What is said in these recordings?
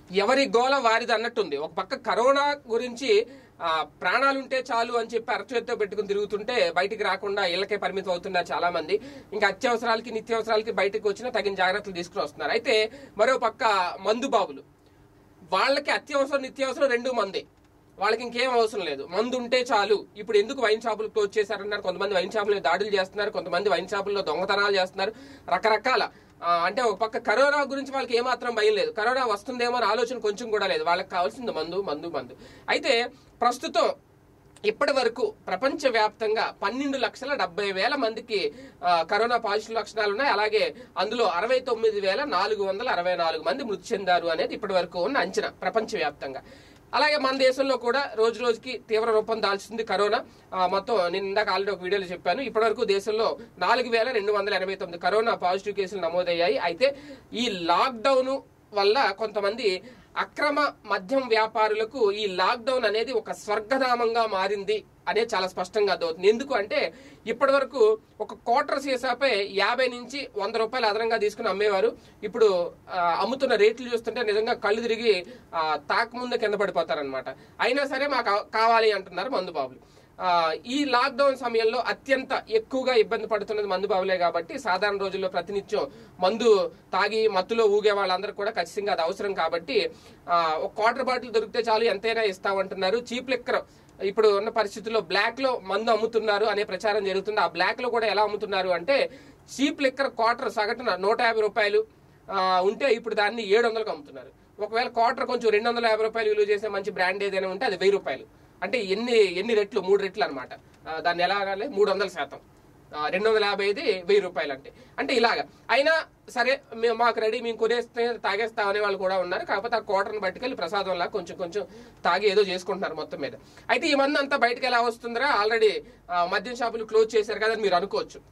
ఎవరి గోల వారిది అన్నట్టుంది ఒక పక్క కరోనా గురించి ఆ, ప్రాణాలుంటే చాలు అని చెప్పి అరచేతితో పెట్టుకుని తిరుగుతుంటే బయటికి రాకుండా ఇళ్లకే పరిమితం అవుతున్నారు చాలా మంది ఇంకా అత్యవసరాలకి నిత్యావసరాలకి బయటకు వచ్చినా తగిన జాగ్రత్తలు తీసుకుని వస్తున్నారు అయితే మరో పక్క మందు బాబులు వాళ్ళకి అత్యవసరం నిత్యావసరం రెండు మందే వాళ్ళకి ఇంకేం అవసరం లేదు మందు ఉంటే చాలు ఇప్పుడు ఎందుకు వైన్ షాపులు క్లోజ్ చేశారన్నారు కొంతమంది వైన్ షాపులు దాడులు చేస్తున్నారు కొంతమంది వైన్ షాపుల్లో దొంగతనాలు చేస్తున్నారు రకరకాల ఆ, అంటే ఒక పక్క కరోనా గురించి వాళ్ళకి ఏమాత్రం భయం లేదు కరోనా వస్తుందేమో అని ఆలోచన కొంచెం కూడా లేదు వాళ్ళకి కావాల్సింది మందు మందు మందు అయితే ప్రస్తుతం ఇప్పటి వరకు ప్రపంచ వ్యాప్తంగా పన్నెండు లక్షల డెబ్బై వేల మందికి ఆ, కరోనా పాజిటివ్ లక్షణాలు ఉన్నాయి అలాగే అందులో అరవై తొమ్మిది వేల నాలుగు వందల అరవై నాలుగు మంది మృతి చెందారు అనేది ఇప్పటి వరకు ఉన్న అంచనా ప్రపంచ వ్యాప్తంగా అలాగే మన దేశంలో కూడా రోజు రోజుకి తీవ్ర రూపం దాల్చింది కరోనా ఆ, మొత్తం నేను ఇందాక ఆల్రెడీ ఒక వీడియోలో చెప్పాను ఇప్పటివరకు దేశంలో నాలుగు వేల రెండు వందల ఎనభై తొమ్మిది కరోనా పాజిటివ్ కేసులు నమోదయ్యాయి అయితే ఈ లాక్డౌన్ వల్ల కొంతమంది అక్రమ మద్యం వ్యాపారులకు ఈ లాక్డౌన్ అనేది ఒక స్వర్గధామంగా మారింది అనేది చాలా స్పష్టంగా అర్థమవుతుంది ఎందుకు అంటే ఇప్పటి వరకు ఒక క్వార్టర్ సీసాపై యాభై నుంచి వంద రూపాయలు అదనంగా తీసుకుని అమ్మేవారు ఇప్పుడు ఆ, అమ్ముతున్న రేట్లు చూస్తుంటే నిజంగా కళ్ళు తిరిగి ఆ, తాకముందే కింద పడిపోతారనమాట అయినా సరే మాకు కావాలి అంటున్నారు మందు బాబులు ఆ, ఈ లాక్డౌన్ సమయంలో అత్యంత ఎక్కువగా ఇబ్బంది పడుతున్నది మందు బాబులే కాబట్టి సాధారణ రోజుల్లో ప్రతినిత్యం మందు తాగి మత్తులో ఊగే వాళ్ళందరూ కూడా ఖచ్చితంగా అది అవసరం కాబట్టి ఆ, ఒక క్వార్టర్ బాటిల్ దొరికితే చాలు ఎంతైనా ఇస్తామంటున్నారు చీప్ లెక్కర్ ఇప్పుడు ఉన్న పరిస్థితుల్లో బ్లాక్ లో మందు అమ్ముతున్నారు అనే ప్రచారం జరుగుతుంది ఆ బ్లాక్ లో కూడా ఎలా అమ్ముతున్నారు అంటే చీప్ లెక్కర్ క్వార్టర్ సగటున నూట యాభై రూపాయలు ఆ, ఉంటే ఇప్పుడు దాన్ని ఏడు వందలకు అమ్ముతున్నారు ఒకవేళ క్వార్టర్ కొంచెం రెండు వందల యాభై రూపాయలు విలువ చేసే మంచి బ్రాండ్ ఏదైనా ఉంటే అది వెయ్యి రూపాయలు అంటే ఎన్ని ఎన్ని రెట్లు మూడు రెట్లు అనమాట దాన్ని ఎలా అనాలి మూడు వందల శాతం ఆ, రెండు వందల యాభై ఐదు వెయ్యి రూపాయలు అంటే అంటే ఇలాగా అయినా సరే మేము మాకు రెడీ మేము కొనేస్తే తాగేస్తాం అనే వాళ్ళు కూడా ఉన్నారు కాకపోతే ఆ కోటర్ని పట్టుకెళ్ళి ప్రసాదంలా కొంచెం కొంచెం తాగి ఏదో చేసుకుంటున్నారు మొత్తం మీద అయితే ఈ మంది అంతా బయటకు ఎలా వస్తుందిరా ఆల్రెడీ మద్యం షాపులు క్లోజ్ చేశారు కదా అని మీరు అనుకోవచ్చు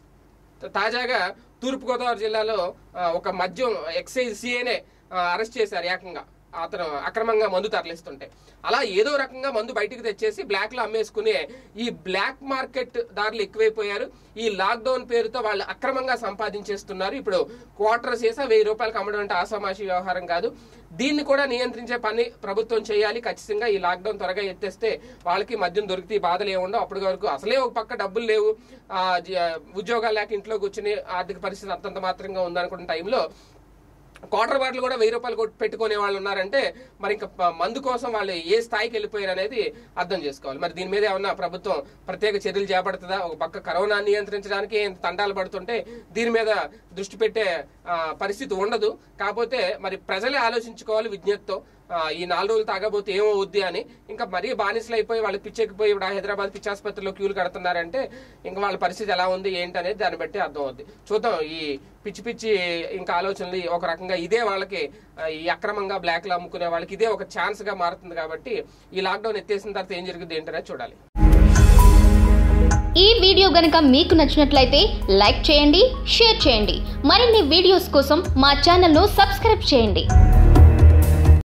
తాజాగా తూర్పుగోదావరి జిల్లాలో ఆ, ఒక మద్యం ఎక్సైజ్ సిఏనే అరెస్ట్ చేశారు ఏకంగా అతను అక్రమంగా మందు తరలిస్తుంటే అలా ఏదో రకంగా మందు బయటికి తెచ్చేసి బ్లాక్ లో అమ్మేసుకునే ఈ బ్లాక్ మార్కెట్ దారులు ఎక్కువైపోయారు ఈ లాక్డౌన్ పేరుతో వాళ్ళు అక్రమంగా సంపాదించేస్తున్నారు ఇప్పుడు క్వార్టర్ చేసా వెయ్యి రూపాయలకు అమ్మడం అంటే ఆసామాషి వ్యవహారం కాదు దీన్ని కూడా నియంత్రించే పని ప్రభుత్వం చేయాలి ఖచ్చితంగా ఈ లాక్డౌన్ త్వరగా ఎత్తేస్తే వాళ్ళకి మద్యం దొరికితే ఈ బాధలు ఏముండవు అప్పటి వరకు అసలే ఒక పక్క డబ్బులు లేవు ఆ, జ- ఉద్యోగాలు లేక ఇంట్లో కూర్చుని ఆర్థిక పరిస్థితి అంతంత మాత్రంగా ఉందనుకున్న టైంలో క్వార్టర్ బాటిల్ కూడా వెయ్యి రూపాయలు కొట్టి పెట్టుకునే వాళ్ళు ఉన్నారంటే మరి ఇంకా ప- మందు కోసం వాళ్ళు ఏ స్థాయికి వెళ్ళిపోయారు అనేది అర్థం చేసుకోవాలి మరి దీని మీద ఏమన్నా ప్రభుత్వం ప్రత్యేక చర్యలు చేపడుతుందా ఒక పక్క కరోనా నియంత్రించడానికి ఇంత తండాలు పడుతుంటే దీని మీద దృష్టి పెట్టే ఆ, పరిస్థితి ఉండదు కాకపోతే మరి ప్రజలే ఆలోచించుకోవాలి విజ్ఞతతో ఆ, ఈ నాలుగు రోజులు తాగబోతే ఏమవుద్ది అని ఇంకా మరీ బానిసలు అయిపోయి వాళ్ళు పిచ్చెక్కిపోయి ఇప్పుడు ఆ హైదరాబాద్ పిచ్చాసుపత్రిలో క్యూలు కడుతున్నారంటే ఇంకా వాళ్ళ పరిస్థితి ఎలా ఉంది ఏంటి అనేది దాన్ని బట్టి అర్థం అవుద్ది చూద్దాం ఈ పిచ్చి పిచ్చి ఇంకా ఆలోచనలు ఒక రకంగా ఇదే వాళ్ళకి ఆ, ఈ అక్రమంగా బ్లాక్ లో అమ్ముకునే వాళ్ళకి ఇదే ఒక ఛాన్స్ గా మారుతుంది కాబట్టి ఈ లాక్డౌన్ ఎత్తేసిన తర్వాత ఏం జరుగుతుంది ఏంటనేది చూడాలి ఈ వీడియో గనుక మీకు నచ్చినట్లయితే లైక్ చేయండి షేర్ చేయండి మరిన్ని వీడియోస్ కోసం మా ఛానల్ను సబ్స్క్రైబ్ చేయండి